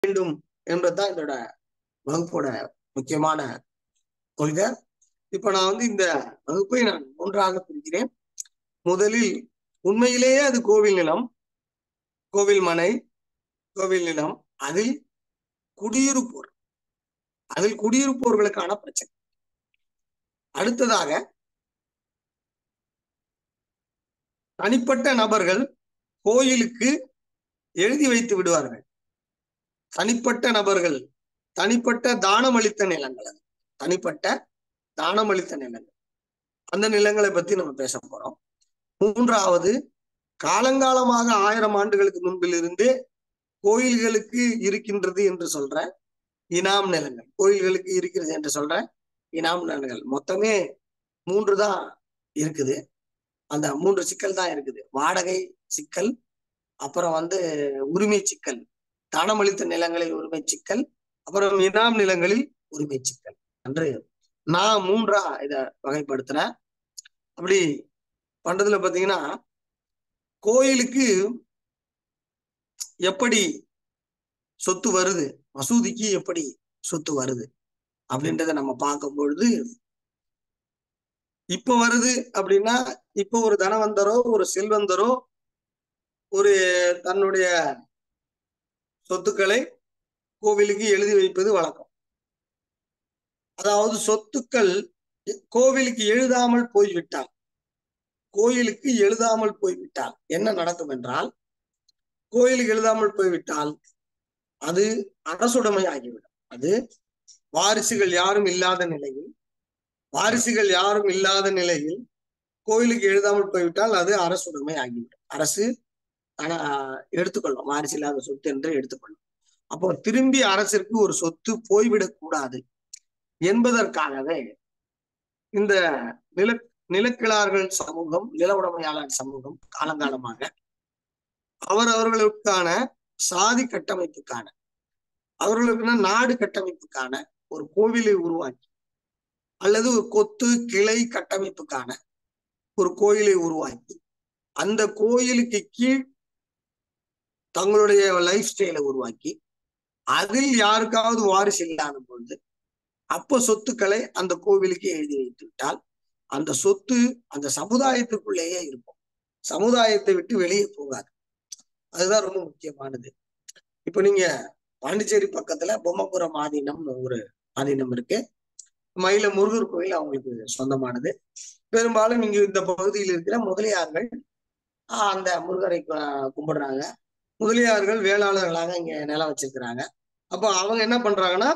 வேண்டும் என்பதுதான் இதோட வகுப்போட முக்கியமான கொள்கை இப்ப நான் வந்து இந்த வகுப்பை நான் மூன்றாக பிரிக்கிறேன் முதலில் உண்மையிலேயே அது கோவில் நிலம் கோவில் மனை கோவில் நிலம் அதில் குடியிருப்போர் அதில் குடியிருப்போர்களுக்கான பிரச்சனை அடுத்ததாக தனிப்பட்ட நபர்கள் கோயிலுக்கு எழுதி வைத்து விடுவார்கள் தனிப்பட்ட நபர்கள் தனிப்பட்ட தானமளித்த நிலங்கள் அது தனிப்பட்ட தானமளித்த நிலங்கள் அந்த நிலங்களை பத்தி நம்ம பேச போறோம் மூன்றாவது காலங்காலமாக ஆயிரம் ஆண்டுகளுக்கு முன்பில் இருந்தே கோயில்களுக்கு இருக்கின்றது என்று சொல்ற இனாம் நிலங்கள் கோயில்களுக்கு இருக்கிறது என்று சொல்ற இனாம் நிலங்கள் மொத்தமே மூன்று தான் இருக்குது அந்த மூன்று சிக்கல் தான் இருக்குது வாடகை சிக்கல் அப்புறம் வந்து உரிமை சிக்கல் தானமளித்த நிலங்களில் உரிமை சிக்கல் அப்புறம் இனாம் நிலங்களில் உரிமை சிக்கல் என்று நான் மூன்றா இத வகைப்படுத்துறேன் அப்படி பண்றதுல பாத்தீங்கன்னா கோயிலுக்கு எப்படி சொத்து வருது மசூதிக்கு எப்படி சொத்து வருது அப்படின்றத நம்ம பார்க்கும் பொழுது இப்ப வருது அப்படின்னா இப்ப ஒரு தனவந்தரோ ஒரு செல்வந்தரோ ஒரு தன்னுடைய சொத்துக்களை கோவிலுக்கு எழுதி வைப்பது வழக்கம் அதாவது சொத்துக்கள் கோவிலுக்கு எழுதாமல் போய்விட்டால் கோயிலுக்கு எழுதாமல் போய்விட்டால் என்ன நடக்கும் என்றால் கோயிலுக்கு எழுதாமல் போய்விட்டால் அது அரசுடைமை ஆகிவிடும் அது வாரிசுகள் யாரும் இல்லாத நிலையில் வாரிசுகள் யாரும் இல்லாத நிலையில் கோயிலுக்கு எழுதாமல் போய்விட்டால் அது அரசுடைமை ஆகிவிடும் அரசு ஆனா எடுத்துக்கொள்ளும் வாரிசு இல்லாத சொத்து என்று எடுத்துக்கொள்ளும் அப்போ திரும்பி அரசிற்கு ஒரு சொத்து போய்விடக் கூடாது என்பதற்காகவே இந்த நில நிலக்கிழார்கள் சமூகம் நில உடைமையாளர் சமூகம் காலங்காலமாக அவரவர்களுக்கான சாதி கட்டமைப்புக்கான அவர்களுக்கான நாடு கட்டமைப்புக்கான ஒரு கோவிலை உருவாக்கி அல்லது ஒரு கொத்து கிளை கட்டமைப்புக்கான ஒரு கோயிலை உருவாக்கி அந்த கோயிலுக்கு கீழ் தங்களுடைய லைஃப் ஸ்டைலை உருவாக்கி அதில் யாருக்காவது வாரிசு இல்லாத பொழுது அப்ப சொத்துக்களை அந்த கோவிலுக்கு எழுதி வைத்து விட்டால் அந்த சொத்து அந்த சமுதாயத்துக்குள்ளேயே இருக்கும் சமுதாயத்தை விட்டு வெளியே போகாது அதுதான் ரொம்ப முக்கியமானது இப்ப நீங்க பாண்டிச்சேரி பக்கத்துல பொம்மபுரம் ஆதீனம்னு ஒரு ஆதீனம் இருக்கு மயில முருகர் கோயில் அவங்களுக்கு சொந்தமானது பெரும்பாலும் இங்க இந்த பகுதியில் இருக்கிற முதலியார்கள் அந்த முருகரை கும்பிடுறாங்க முதலியார்கள் வேளாளர்களாக இங்க நிலம் வச்சிருக்கிறாங்க அப்போ அவங்க என்ன பண்றாங்கன்னா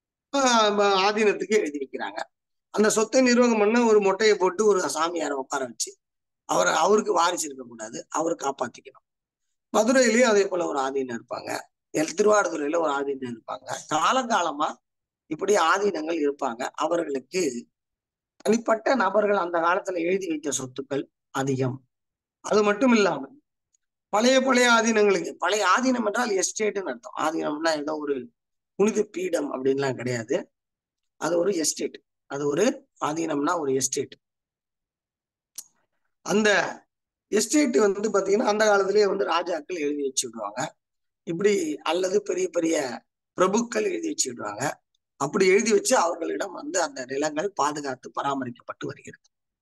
ஆதீனத்துக்கு எழுதி வைக்கிறாங்க அந்த சொத்தை நிர்வாகம் பண்ண ஒரு மொட்டையை போட்டு ஒரு சாமியாரை உட்கார வச்சு அவரை அவருக்கு வாரிசு இருக்கக்கூடாது அவரு காப்பாத்திக்கணும் மதுரையிலயும் அதே போல ஒரு ஆதீனம் இருப்பாங்க திருவாரூரில ஒரு ஆதீனம் இருப்பாங்க காலங்காலமா இப்படி ஆதீனங்கள் இருப்பாங்க அவர்களுக்கு தனிப்பட்ட நபர்கள் அந்த காலத்துல எழுதி வைத்த சொத்துக்கள் அதிகம் அது மட்டும் இல்லாமல் பழைய பழைய ஆதீனங்களுக்கு பழைய ஆதீனம் என்றால் எஸ்டேட்னு அர்த்தம் ஆதீனம்னா ஏதோ ஒரு புனித பீடம் அப்படின்லாம் கிடையாது அது ஒரு எஸ்டேட் அது ஒரு ஆதீனம்னா ஒரு எஸ்டேட் அந்த எஸ்டேட் வந்து பாத்தீங்கன்னா அந்த காலத்திலேயே வந்து ராஜாக்கள் எழுதி வச்சு விடுவாங்க இப்படி அல்லது பெரிய பெரிய பிரபுக்கள் எழுதி வச்சு விடுவாங்க அப்படி எழுதி வச்சு அவர்களிடம் வந்து அந்த நிலங்கள் பாதுகாத்து பராமரிக்கப்பட்டு வருகிறது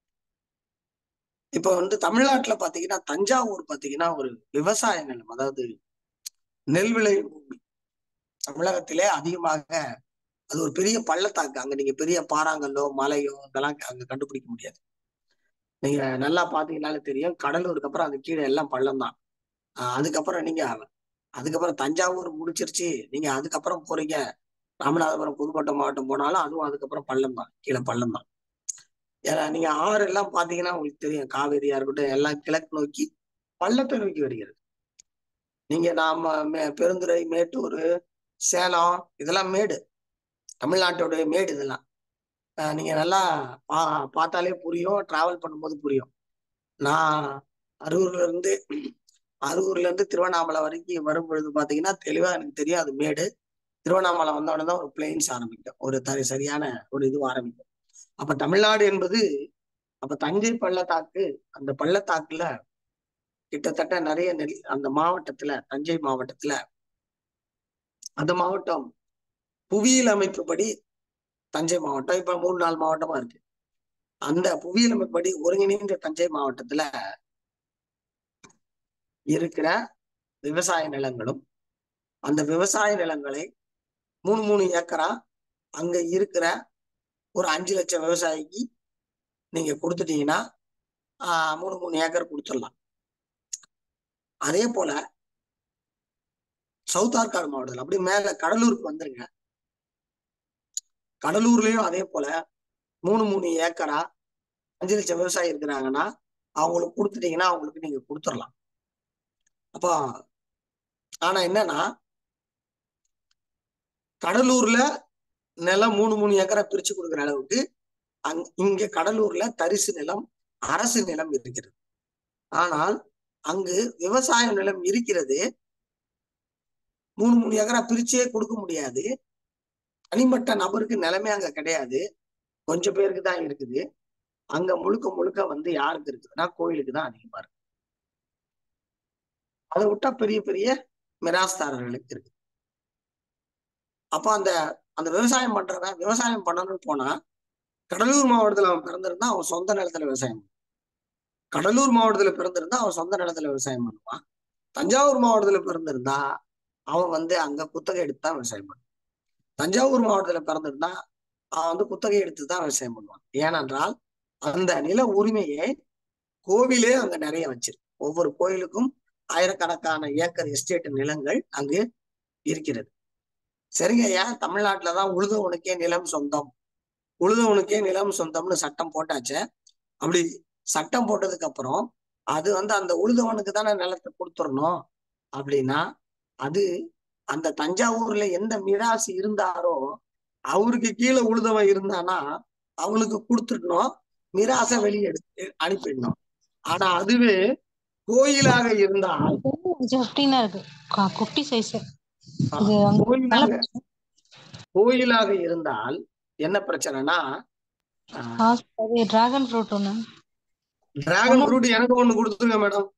இப்ப வந்து தமிழ்நாட்டுல பாத்தீங்கன்னா தஞ்சாவூர் பாத்தீங்கன்னா ஒரு விவசாய நிலம் அதாவது நெல் விளை பூமி தமிழகத்திலே அதிகமாக அது ஒரு பெரிய பள்ளத்தாக்கு அங்க நீங்க பெரிய பாறாங்கல்லோ மலையோ இதெல்லாம் அங்க கண்டுபிடிக்க முடியாது நீங்க நல்லா பாத்தீங்கன்னாலே தெரியும் கடலூருக்கு அப்புறம் அது கீழே எல்லாம் பள்ளம் தான் அதுக்கப்புறம் நீங்க அதுக்கப்புறம் தஞ்சாவூர் முடிச்சிருச்சு நீங்க அதுக்கப்புறம் போறீங்க ராமநாதபுரம் புதுக்கோட்டை மாவட்டம் போனாலும் அதுவும் அதுக்கப்புறம் பள்ளம் தான் கீழே பள்ளம் தான் ஏன்னா நீங்க ஆறு எல்லாம் பாத்தீங்கன்னா உங்களுக்கு தெரியும் காவேரியா இருக்கட்டும் எல்லாம் கிழக்கு நோக்கி பள்ளத்தை நோக்கி வருகிறது நீங்க நாம பெருந்துறை மேட்டூர் சேலம் இதெல்லாம் மேடு தமிழ்நாட்டோடைய மேடு இதெல்லாம் நீங்க நல்லா பா பார்த்தாலே புரியும் டிராவல் பண்ணும்போது புரியும் நான் அரூர்ல இருந்து அரூர்ல இருந்து திருவண்ணாமலை வரைக்கும் வரும் பொழுது பாத்தீங்கன்னா தெளிவா எனக்கு தெரியும் அது மேடு திருவண்ணாமலை வந்தோடனே தான் ஒரு பிளெயின்ஸ் ஆரம்பிக்கும் ஒரு தரி சரியான ஒரு இது ஆரம்பிக்கும் அப்ப தமிழ்நாடு என்பது அப்ப தஞ்சை பள்ளத்தாக்கு அந்த பள்ளத்தாக்குல கிட்டத்தட்ட நிறைய நெல் அந்த மாவட்டத்துல தஞ்சை மாவட்டத்துல அந்த மாவட்டம் புவியியல் அமைப்புப்படி தஞ்சை மாவட்டம் இப்ப மூணு நாலு மாவட்டமா இருக்கு அந்த புவியியல் அமைப்புப்படி ஒருங்கிணைந்த தஞ்சை மாவட்டத்துல இருக்கிற விவசாய நிலங்களும் அந்த விவசாய நிலங்களை மூணு மூணு ஏக்கரா அங்க இருக்கிற ஒரு அஞ்சு லட்சம் விவசாயிக்கு நீங்க கொடுத்துட்டீங்கன்னா ஆஹ் மூணு மூணு ஏக்கர் கொடுத்துடலாம் அதே போல சவுத் ஆர்காடு மாவட்டத்தில் அப்படி மேல கடலூருக்கு வந்துருங்க கடலூர்லயும் அதே போல மூணு மூணு ஏக்கரா அஞ்சு லட்சம் விவசாயி இருக்கிறாங்கன்னா அவங்களுக்கு கொடுத்துட்டீங்கன்னா அவங்களுக்கு நீங்க கொடுத்துடலாம் அப்போ ஆனா என்னன்னா கடலூர்ல நிலம் மூணு மூணு ஏக்கரா பிரிச்சு கொடுக்குற அளவுக்கு அங் இங்க கடலூர்ல தரிசு நிலம் அரசு நிலம் இருக்கிறது ஆனால் அங்கு விவசாய நிலம் இருக்கிறது மூணு மூணு ஏக்கரா பிரிச்சே கொடுக்க முடியாது தனிப்பட்ட நபருக்கு நிலமே அங்க கிடையாது கொஞ்சம் பேருக்கு தான் இருக்குது அங்க முழுக்க முழுக்க வந்து யாருக்கு இருக்குதுன்னா கோயிலுக்கு தான் அதிகமா இருக்கு அதை விட்டா பெரிய பெரிய மிராஸ்தாரர்களுக்கு இருக்கு அப்போ அந்த அந்த விவசாயம் பண்றவன் விவசாயம் பண்ணணும்னு போனா கடலூர் மாவட்டத்துல அவன் பிறந்திருந்தா அவன் சொந்த நிலத்துல விவசாயம் பண்ணுவான் கடலூர் மாவட்டத்துல பிறந்திருந்தா அவன் சொந்த நிலத்துல விவசாயம் பண்ணுவான் தஞ்சாவூர் மாவட்டத்துல பிறந்திருந்தா அவன் வந்து அங்க குத்தகை எடுத்து தான் விவசாயம் பண்ணுவான் தஞ்சாவூர் மாவட்டத்துல பிறந்திருந்தா அவன் வந்து குத்தகை எடுத்து தான் விவசாயம் பண்ணுவான் ஏனென்றால் அந்த நில உரிமையை கோவிலே அங்க நிறைய வச்சிருக்கு ஒவ்வொரு கோயிலுக்கும் ஆயிரக்கணக்கான ஏக்கர் எஸ்டேட் நிலங்கள் அங்கு இருக்கிறது சரிங்க ஐயா தமிழ்நாட்டுலதான் உழுதவனுக்கே நிலம் சொந்தம் உழுதவனுக்கே நிலம் சொந்தம்னு சட்டம் போட்டாச்சே அப்படி சட்டம் போட்டதுக்கு அப்புறம் அது வந்து அந்த உழுதவனுக்கு தானே நிலத்தை கொடுத்துடணும் அப்படின்னா அது அந்த தஞ்சாவூர்ல எந்த மிராசு இருந்தாரோ அவருக்கு கீழே உழுதவன் இருந்தானா அவனுக்கு கொடுத்துடணும் மிராசை வெளியே எடுத்து அனுப்பிடணும் ஆனா அதுவே கோயிலாக இருந்தால் ஃபிஃப்டீனா இருக்கு க- குட்டி சைஸ் ஆ, இது அங்க கோயிலாக கோயிலாக இருந்தால் என்ன பிரச்சனைனா அது டிராகன் ஃப்ரூட் ஒண்ணு டிராகன் ஃப்ரூட் எனக்கு ஒண்ணு கொடுத்துருங்க மேடம்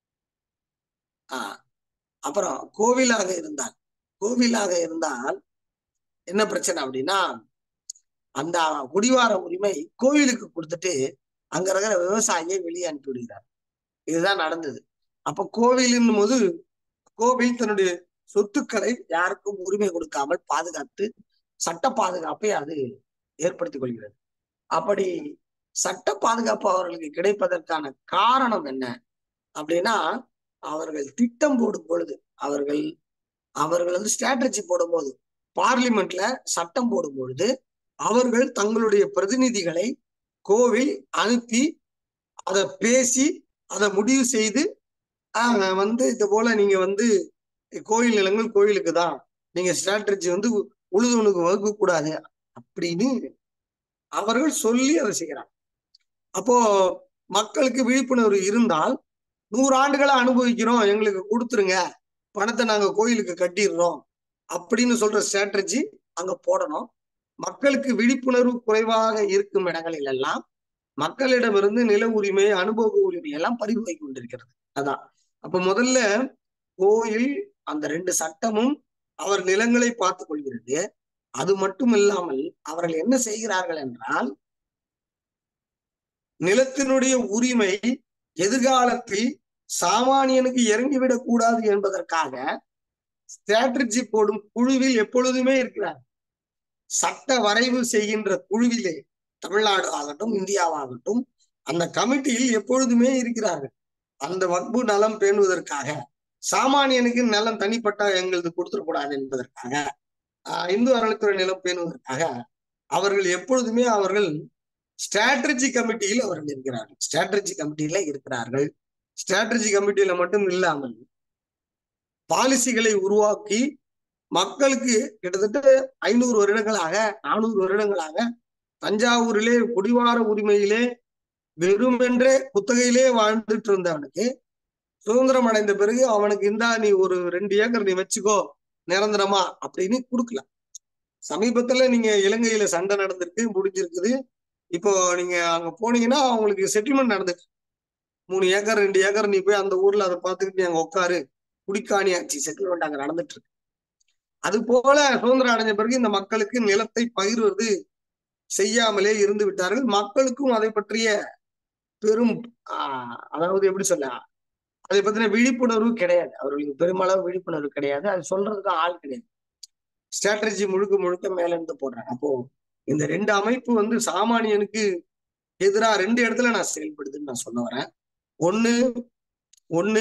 ஆஹ் அப்புறம் கோவிலாக இருந்தால் கோவிலாக இருந்தால் என்ன பிரச்சனை அப்படின்னா அந்த குடிவார உரிமை கோவிலுக்கு கொடுத்துட்டு அங்க இருக்கிற விவசாயியை வெளியே அனுப்பி விடுகிறார் இதுதான் நடந்தது அப்ப கோவிலின் போது கோவில் தன்னுடைய சொத்துக்களை யாருக்கும் உரிமை கொடுக்காமல் பாதுகாத்து சட்ட பாதுகாப்பை அது ஏற்படுத்திக் கொள்கிறது அப்படி சட்ட பாதுகாப்பு அவர்களுக்கு கிடைப்பதற்கான காரணம் என்ன அப்படின்னா அவர்கள் திட்டம் போடும் பொழுது அவர்கள் அவர்கள் வந்து ஸ்ட்ராட்டஜி போடும்போது பார்லிமெண்ட்ல சட்டம் போடும் பொழுது அவர்கள் தங்களுடைய பிரதிநிதிகளை கோவில் அனுப்பி அதை பேசி அதை முடிவு செய்து ஆஹ் வந்து இது போல நீங்க வந்து கோயில் நிலங்கள் கோயிலுக்கு தான் நீங்க ஸ்ட்ராட்டஜி வந்து உழுதுவனுக்கு வகுக்க கூடாது அப்படின்னு அவர்கள் சொல்லி அதை செய்கிறாங்க அப்போ மக்களுக்கு விழிப்புணர்வு இருந்தால் நூறு ஆண்டுகளை அனுபவிக்கிறோம் எங்களுக்கு கொடுத்துருங்க பணத்தை நாங்க கோயிலுக்கு கட்டிடுறோம் அப்படின்னு சொல்ற ஸ்ட்ராட்டஜி அங்க போடணும் மக்களுக்கு விழிப்புணர்வு குறைவாக இருக்கும் இடங்களில் எல்லாம் மக்களிடமிருந்து நில உரிமை அனுபவ உரிமை எல்லாம் பறிபோய் கொண்டிருக்கிறது அதான் அப்ப முதல்ல கோயில் அந்த ரெண்டு சட்டமும் அவர் நிலங்களை பார்த்துக் கொள்கிறது அது மட்டும் இல்லாமல் அவர்கள் என்ன செய்கிறார்கள் என்றால் நிலத்தினுடைய உரிமை எதிர்காலத்தில் சாமானியனுக்கு இறங்கிவிடக் கூடாது என்பதற்காக ஸ்ட்ராட்டஜி போடும் குழுவில் எப்பொழுதுமே இருக்கிறார் சட்ட வரைவு செய்கின்ற குழுவிலே தமிழ்நாடு ஆகட்டும் இந்தியாவாகட்டும் அந்த கமிட்டியில் எப்பொழுதுமே இருக்கிறார்கள் அந்த வக்பு நலம் பேணுவதற்காக சாமானியனுக்கு நிலம் தனிப்பட்ட எங்களது கொடுத்துடக்கூடாது என்பதற்காக ஆஹ் இந்து அறநிலைத்துறை நிலம் பேணுவதற்காக அவர்கள் எப்பொழுதுமே அவர்கள் ஸ்ட்ராட்டஜி கமிட்டியில் அவர்கள் இருக்கிறார்கள் ஸ்ட்ராட்டஜி கமிட்டியில இருக்கிறார்கள் ஸ்ட்ராட்டஜி கமிட்டியில மட்டும் இல்லாமல் பாலிசிகளை உருவாக்கி மக்களுக்கு கிட்டத்தட்ட ஐநூறு வருடங்களாக நானூறு வருடங்களாக தஞ்சாவூரிலே குடிவார உரிமையிலே வெறுமென்றே குத்தகையிலே வாழ்ந்துட்டு இருந்தவனுக்கு சுதந்திரம் அடைந்த பிறகு அவனுக்கு இந்தா நீ ஒரு ரெண்டு ஏக்கர் நீ வச்சுக்கோ நிரந்தரமா அப்படின்னு கொடுக்கல சமீபத்துல நீங்க இலங்கையில சண்டை நடந்திருக்கு முடிஞ்சிருக்குது இப்போ நீங்க அங்க போனீங்கன்னா அவங்களுக்கு செட்டில்மெண்ட் நடந்துட்டு மூணு ஏக்கர் ரெண்டு ஏக்கர் நீ போய் அந்த ஊர்ல அதை பார்த்துக்கிட்டு நீ அங்க உட்காரு குடிக்காணி ஆட்சி செட்டில்மெண்ட் அங்க நடந்துட்டு இருக்கு அது போல சுதந்திரம் அடைஞ்ச பிறகு இந்த மக்களுக்கு நிலத்தை பகிர்வது செய்யாமலே இருந்து விட்டார்கள் மக்களுக்கும் அதை பற்றிய பெரும் ஆஹ் அதாவது எப்படி சொல்ல அதை பத்தின விழிப்புணர்வு கிடையாது அவர்களுக்கு பெருமளவு விழிப்புணர்வு கிடையாது அது சொல்றதுக்கு ஆள் கிடையாது ஸ்ட்ராட்டஜி முழுக்க முழுக்க மேல இருந்து போடுறாங்க அப்போ இந்த ரெண்டு அமைப்பு வந்து சாமானியனுக்கு எதிரா ரெண்டு இடத்துல நான் செயல்படுதுன்னு நான் சொல்ல வரேன் ஒண்ணு ஒண்ணு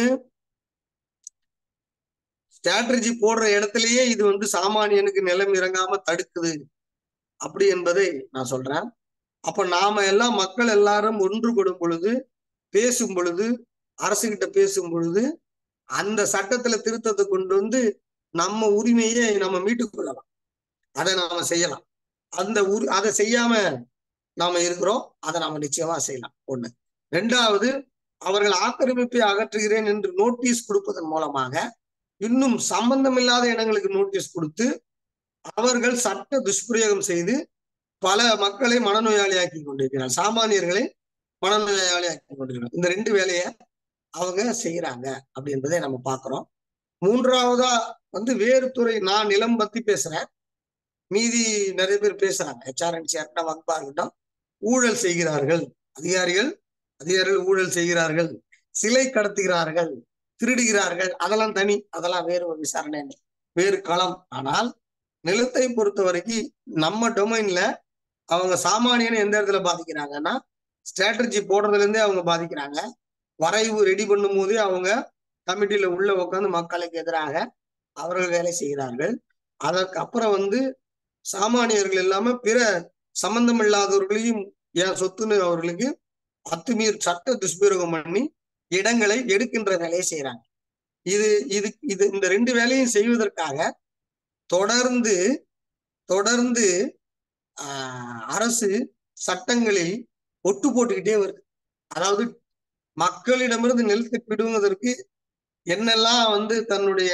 ஸ்ட்ராட்டஜி போடுற இடத்துலயே இது வந்து சாமானியனுக்கு நிலம் இறங்காம தடுக்குது அப்படி என்பதை நான் சொல்றேன் அப்ப நாம எல்லாம் மக்கள் எல்லாரும் ஒன்றுபடும் பொழுது பேசும் பொழுது அரசுகிட்ட பேசும் பொழுது அந்த சட்டத்துல திருத்தத்தை கொண்டு வந்து நம்ம உரிமையை நம்ம மீட்டுக் கொள்ளலாம் அதை நாம செய்யலாம் அந்த உரி அதை செய்யாம நாம இருக்கிறோம் அதை நாம நிச்சயமா செய்யலாம் ஒண்ணு ரெண்டாவது அவர்கள் ஆக்கிரமிப்பை அகற்றுகிறேன் என்று நோட்டீஸ் கொடுப்பதன் மூலமாக இன்னும் சம்பந்தமில்லாத இடங்களுக்கு நோட்டீஸ் கொடுத்து அவர்கள் சட்ட துஷ்பிரயோகம் செய்து பல மக்களை மனநோயாளியாக்கி கொண்டிருக்கிறார் சாமானியர்களை மனநோயாளியாக்கி கொண்டிருக்கிறார் இந்த ரெண்டு வேலையை அவங்க செய்யறாங்க அப்படின்றதை நம்ம பாக்குறோம் மூன்றாவதா வந்து வேறு துறை நான் நிலம் பத்தி பேசுறேன் மீதி நிறைய பேர் பேசுறாங்க ஹெச்ஆர்என்சி இருக்கட்டும் வக்பா இருக்கட்டும் ஊழல் செய்கிறார்கள் அதிகாரிகள் அதிகாரிகள் ஊழல் செய்கிறார்கள் சிலை கடத்துகிறார்கள் திருடுகிறார்கள் அதெல்லாம் தனி அதெல்லாம் வேறு ஒரு விசாரணை வேறு களம் ஆனால் நிலத்தை பொறுத்த வரைக்கும் நம்ம டொமைன்ல அவங்க சாமானியனை எந்த இடத்துல பாதிக்கிறாங்கன்னா ஸ்ட்ராட்டஜி போடுறதுல இருந்தே அவங்க பாதிக்கிறாங்க வரைவு ரெடி பண்ணும் போதே அவங்க கமிட்டியில உள்ள உட்காந்து மக்களுக்கு எதிராக அவர்கள் வேலை செய்கிறார்கள் அதற்கு அப்புறம் வந்து சாமானியர்கள் இல்லாம பிற சம்பந்தம் இல்லாதவர்களையும் என் சொத்துன்னு அவர்களுக்கு அத்துமீறி சட்ட துஷ்பிரயோகம் பண்ணி இடங்களை எடுக்கின்ற வேலையை செய்யறாங்க இது இது இது இந்த ரெண்டு வேலையும் செய்வதற்காக தொடர்ந்து தொடர்ந்து ஆஹ் அரசு சட்டங்களில் ஒட்டு போட்டுக்கிட்டே வருது அதாவது மக்களிடமிருந்து நிலத்தை பிடுங்குவதற்கு என்னெல்லாம் வந்து தன்னுடைய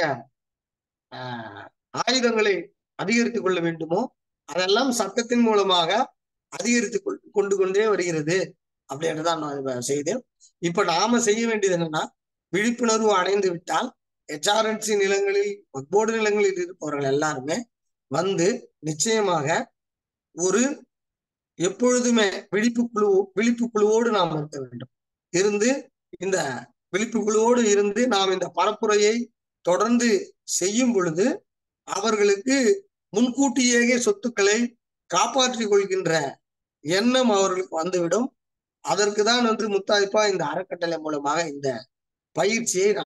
ஆஹ் ஆயுதங்களை அதிகரித்துக் கொள்ள வேண்டுமோ அதெல்லாம் சட்டத்தின் மூலமாக அதிகரித்து கொண்டு கொண்டே வருகிறது அப்படின்றதான் நான் செய்தேன் இப்ப நாம செய்ய வேண்டியது என்னன்னா விழிப்புணர்வு அடைந்து விட்டால் ஹெச்ஆர்என்சி நிலங்களில் போர்டு நிலங்களில் இருப்பவர்கள் எல்லாருமே வந்து நிச்சயமாக ஒரு எப்பொழுதுமே விழிப்பு குழு விழிப்பு குழுவோடு நாம் இருக்க வேண்டும் இருந்து இந்த விழிப்பு குழுவோடு இருந்து நாம் இந்த பரப்புரையை தொடர்ந்து செய்யும் பொழுது அவர்களுக்கு முன்கூட்டியே சொத்துக்களை காப்பாற்றிக் கொள்கின்ற எண்ணம் அவர்களுக்கு வந்துவிடும் அதற்கு தான் வந்து முத்தாய்ப்பா இந்த அறக்கட்டளை மூலமாக இந்த பயிற்சியை